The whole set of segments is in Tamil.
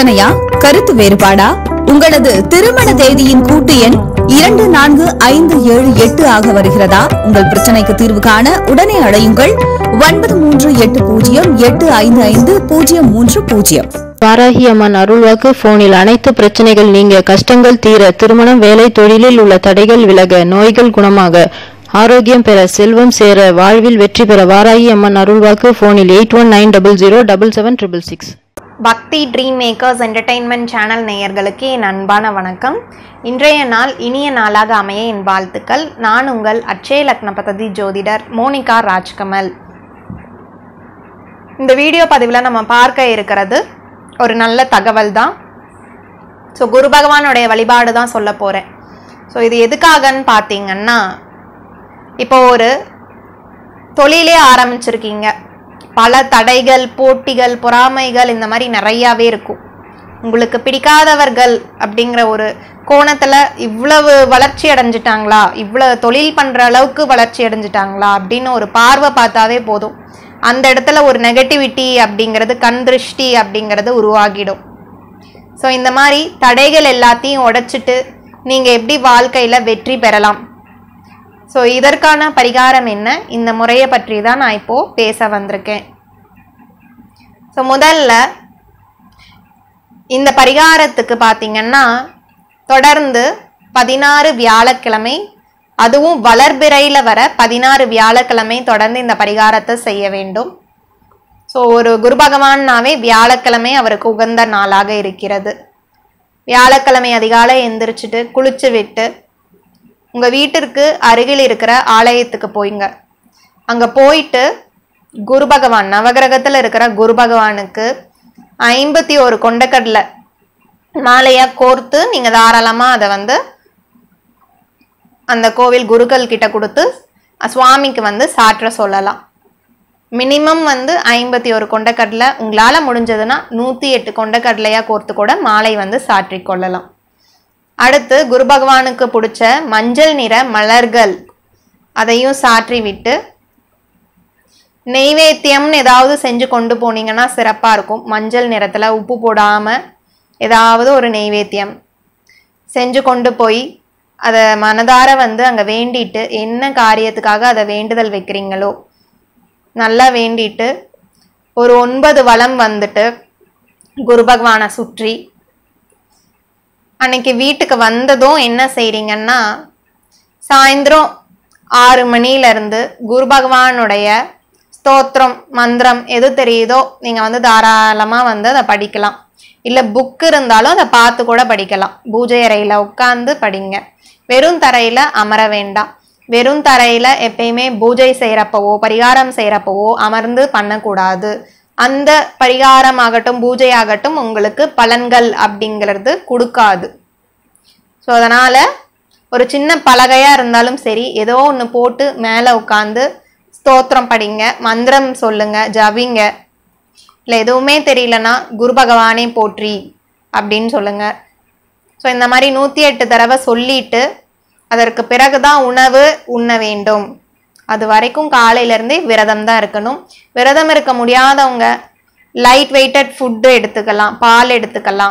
பிரச்சனையா கருத்து வேறுபாடா உங்களது திருமண தேதியின் கூட்டு எண் இரண்டு நான்கு ஐந்து ஏழு எட்டு ஆக வருகிறதா உங்கள் பிரச்சனைக்கு தீர்வு காண உடனே அழையுங்கள் ஒன்பது மூன்று எட்டு பூஜ்ஜியம் எட்டு ஐந்து ஐந்து பூஜ்ஜியம் மூன்று பூஜ்ஜியம் வாராகி அம்மன் அருள்வாக்கு போனில் அனைத்து பிரச்சனைகள் நீங்க கஷ்டங்கள் தீர திருமணம் வேலை தொழிலில் உள்ள தடைகள் விலக நோய்கள் குணமாக ஆரோக்கியம் பெற செல்வம் சேர வாழ்வில் வெற்றி பெற வாராகி அம்மன் அருள்வாக்கு போனில் eight one nine double zero double seven triple six Bhakti dream makers entertainment channel நேயர்களுக்கு என் அன்பான வணக்கம் இன்றைய நாள் இனிய நாளாக அமைய என் வாழ்த்துக்கள் நான் உங்கள் அட்சய லக்ன பததி ஜோதிடர் மோனிகா ராஜ்கமல் இந்த வீடியோ பதிவில் நம்ம பார்க்க இருக்கிறது ஒரு நல்ல தகவல் தான் ஸோ குரு பகவானுடைய வழிபாடு தான் சொல்ல போகிறேன் ஸோ இது எதுக்காகன்னு பார்த்தீங்கன்னா இப்போ ஒரு தொழிலே ஆரம்பிச்சிருக்கீங்க பல தடைகள் போட்டிகள் பொறாமைகள் இந்த மாதிரி நிறையாவே இருக்கும் உங்களுக்கு பிடிக்காதவர்கள் அப்படிங்கிற ஒரு கோணத்தில் இவ்வளவு வளர்ச்சி அடைஞ்சிட்டாங்களா இவ்வளவு தொழில் பண்ணுற அளவுக்கு வளர்ச்சி அடைஞ்சிட்டாங்களா அப்படின்னு ஒரு பார்வை பார்த்தாவே போதும் அந்த இடத்துல ஒரு நெகட்டிவிட்டி அப்படிங்கிறது கண் திருஷ்டி அப்படிங்கிறது உருவாகிடும் ஸோ இந்த மாதிரி தடைகள் எல்லாத்தையும் உடைச்சிட்டு நீங்கள் எப்படி வாழ்க்கையில் வெற்றி பெறலாம் ஸோ இதற்கான பரிகாரம் என்ன இந்த முறையை பற்றி தான் நான் இப்போது பேச வந்திருக்கேன் ஸோ முதல்ல இந்த பரிகாரத்துக்கு பார்த்தீங்கன்னா தொடர்ந்து பதினாறு வியாழக்கிழமை அதுவும் வளர்பிறையில் வர பதினாறு வியாழக்கிழமை தொடர்ந்து இந்த பரிகாரத்தை செய்ய வேண்டும் ஸோ ஒரு குரு பகவான்னாவே வியாழக்கிழமை அவருக்கு உகந்த நாளாக இருக்கிறது வியாழக்கிழமை அதிகாலை எந்திரிச்சிட்டு குளிச்சு விட்டு உங்கள் வீட்டிற்கு அருகில் இருக்கிற ஆலயத்துக்கு போய்ங்க அங்கே போயிட்டு குரு பகவான் நவகிரகத்தில் இருக்கிற குரு பகவானுக்கு ஐம்பத்தி ஒரு கொண்டக்கடலை மாலையாக கோர்த்து நீங்கள் தாராளமாக அதை வந்து அந்த கோவில் குருக்கள் கிட்ட கொடுத்து சுவாமிக்கு வந்து சாற்ற சொல்லலாம் மினிமம் வந்து ஐம்பத்தி ஒரு கொண்டக்கடலை உங்களால் முடிஞ்சதுன்னா நூற்றி எட்டு கொண்டக்கடலையாக கோர்த்து கூட மாலை வந்து சாற்றிக் கொள்ளலாம் அடுத்து குரு பகவானுக்கு பிடிச்ச மஞ்சள் நிற மலர்கள் அதையும் சாற்றி விட்டு நெய்வேத்தியம்னு ஏதாவது செஞ்சு கொண்டு போனீங்கன்னா சிறப்பாக இருக்கும் மஞ்சள் நிறத்தில் உப்பு போடாமல் ஏதாவது ஒரு நெய்வேத்தியம் செஞ்சு கொண்டு போய் அதை மனதார வந்து அங்கே வேண்டிட்டு என்ன காரியத்துக்காக அதை வேண்டுதல் வைக்கிறீங்களோ நல்லா வேண்டிட்டு ஒரு ஒன்பது வளம் வந்துட்டு குரு பகவானை சுற்றி அன்னைக்கு வீட்டுக்கு வந்ததும் என்ன செய்றீங்கன்னா சாயந்தரம் ஆறு மணிலேருந்து குரு பகவானுடைய ஸ்தோத்திரம் மந்திரம் எது தெரியுதோ நீங்கள் வந்து தாராளமாக வந்து அதை படிக்கலாம் இல்லை புக் இருந்தாலும் அதை பார்த்து கூட படிக்கலாம் பூஜை அறையில் உட்காந்து படிங்க வெறும் தரையில் அமர வேண்டாம் வெறும் தரையில் எப்பயுமே பூஜை செய்கிறப்பவோ பரிகாரம் செய்கிறப்பவோ அமர்ந்து பண்ணக்கூடாது அந்த பரிகாரம் ஆகட்டும் பூஜை ஆகட்டும் உங்களுக்கு பலன்கள் அப்படிங்கிறது கொடுக்காது ஸோ அதனால் ஒரு சின்ன பலகையாக இருந்தாலும் சரி ஏதோ ஒன்று போட்டு மேலே உட்காந்து ஸ்தோத்திரம் படிங்க மந்திரம் சொல்லுங்க ஜபிங்க இல்லை எதுவுமே தெரியலனா குரு பகவானே போற்றி அப்படின்னு சொல்லுங்க ஸோ இந்த மாதிரி நூற்றி எட்டு தடவை சொல்லிட்டு அதற்கு பிறகு தான் உணவு உண்ண வேண்டும் அது வரைக்கும் காலையிலேருந்தே விரதம் தான் இருக்கணும் விரதம் இருக்க முடியாதவங்க லைட் வெயிட்டட் ஃபுட்டு எடுத்துக்கலாம் பால் எடுத்துக்கலாம்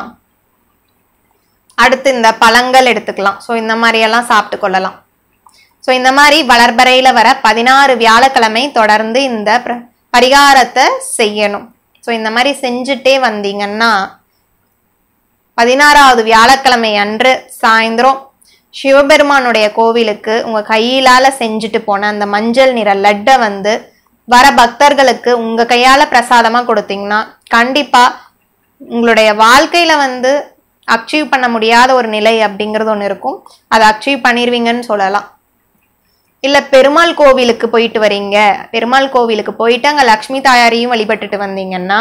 அடுத்து இந்த பழங்கள் எடுத்துக்கலாம் ஸோ இந்த மாதிரியெல்லாம் சாப்பிட்டு கொள்ளலாம் ஸோ இந்த மாதிரி வளர்பறையில் வர பதினாறு வியாழக்கிழமை தொடர்ந்து இந்த பிர- பரிகாரத்தை செய்யணும் ஸோ இந்த மாதிரி செஞ்சுட்டே வந்தீங்கன்னா பதினாறாவது வியாழக்கிழமை அன்று சாயந்தரம் சிவபெருமானுடைய கோவிலுக்கு உங்கள் கையிலால் செஞ்சுட்டு போன அந்த மஞ்சள் நிற லட்டை வந்து வர பக்தர்களுக்கு உங்கள் கையால் பிரசாதமாக கொடுத்தீங்கன்னா கண்டிப்பாக உங்களுடைய வாழ்க்கையில் வந்து அச்சீவ் பண்ண முடியாத ஒரு நிலை அப்படிங்கிறது ஒன்று இருக்கும் அதை அச்சீவ் பண்ணிடுவீங்கன்னு சொல்லலாம் இல்லை பெருமாள் கோவிலுக்கு போயிட்டு வரீங்க பெருமாள் கோவிலுக்கு போயிட்டு அங்கே லக்ஷ்மி தாயாரையும் வழிபட்டுட்டு வந்தீங்கன்னா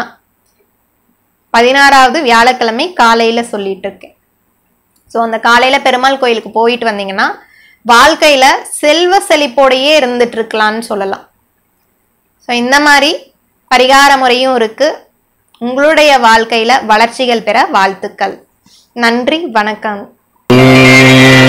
பதினாறாவது வியாழக்கிழமை காலையில் சொல்லிட்டு இருக்கேன் ஸோ அந்த காலையில் பெருமாள் கோயிலுக்கு போயிட்டு வந்தீங்கன்னா வாழ்க்கையில் செல்வ செழிப்போடையே இருந்துட்டு இருக்கலாம்னு சொல்லலாம் ஸோ இந்த மாதிரி பரிகார முறையும் இருக்கு உங்களுடைய வாழ்க்கையில் வளர்ச்சிகள் பெற வாழ்த்துக்கள் நன்றி வணக்கம்